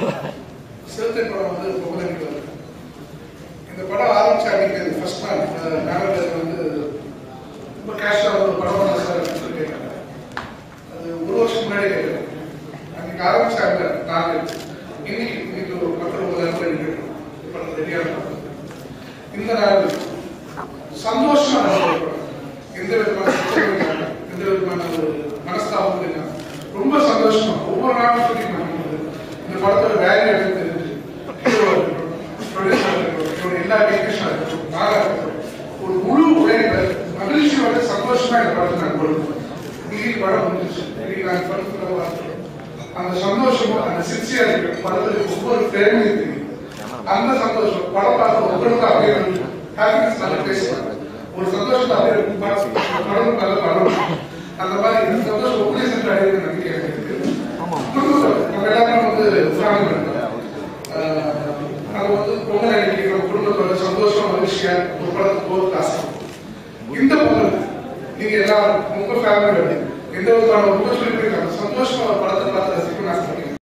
சிறுத்தை படம் வந்து பொங்கலுக்கு வருது இந்த படம் ஆரம்பிச்ச அன்னைக்கு ஃபர்ஸ்ட் நாள் நாகர்கர் வந்து ரொம்ப கேஷாக ஒரு படம் வந்து சார் அப்படின்னு சொல்லி கேட்டாங்க அது ஒரு வருஷம் முன்னாடி கேட்டேன் அன்னைக்கு ஆரம்பிச்சாங்க நாலு இன்னைக்கு இன்னைக்கு ஒரு பத்து ஒன்பதாயிரம் ரூபாய் கேட்டோம் படம் ரெடியாக இந்த நாள் சந்தோஷமா நடந்த ஒரு படம் எந்த விதமான பிரச்சனையும் இல்லாம எந்த விதமான ஒரு மனஸ்தாபமும் இல்லாம ரொம்ப சந்தோஷமா ஒவ்வொரு நாளும் சொல்லி பண்ணும்போது இந்த படத்தோட வேல்யூ எனக்கு தெரிஞ்சு hero ஆ இருக்கட்டும், producer ஆ இருக்கட்டும், இதோட எல்லா டெக்னீஷியனா இருக்கட்டும் நாளா இருக்கட்டும் ஒரு முழு உழைப்ப மகிழ்ச்சியோட சந்தோஷமா இந்த படத்தை நான் கொடுப்பேன் இன்னைக்கு படம் முடிஞ்சிச்சு இன்னைக்கு நான் படத்துல அந்த சந்தோஷமும் அந்த சின்சியாரிட்டி படத்துல ஒவ்வொரு ஃப்ரேமையும் தெரியும் அந்த சந்தோஷம் படம் பார்த்த ஒவ்வொருக்கும் அப்படியே ஹாப்பினஸ் நல்ல பேசுவாங்க ஒரு சந்தோஷத்தை அப்படியே படம் படம் நல்ல படம் அந்த மாதிரி இந்த சந்தோஷம் ஒவ்வொரு சென்று அடையுது நம்பிக்கை எனக்கு இருக்கு. குடும்பத்தோட நம்ம எல்லாருமே வந்து ஃபேமிலி மெம்பர் அது வந்து பொங்கல் அன்னைக்கு நம்ம குடும்பத்தோட சந்தோஷம் மகிழ்ச்சியா ஒரு படத்துக்கு போகிறது ஆசை இந்த பொங்கல் நீங்க எல்லாரும் உங்க ஃபேமிலி எந்த விதமான ரொம்ப சொல்லி சந்தோஷமா ஒரு படத்தை பார்த்து ரசிக்கணும்னு ஆசைப்படுறீங்க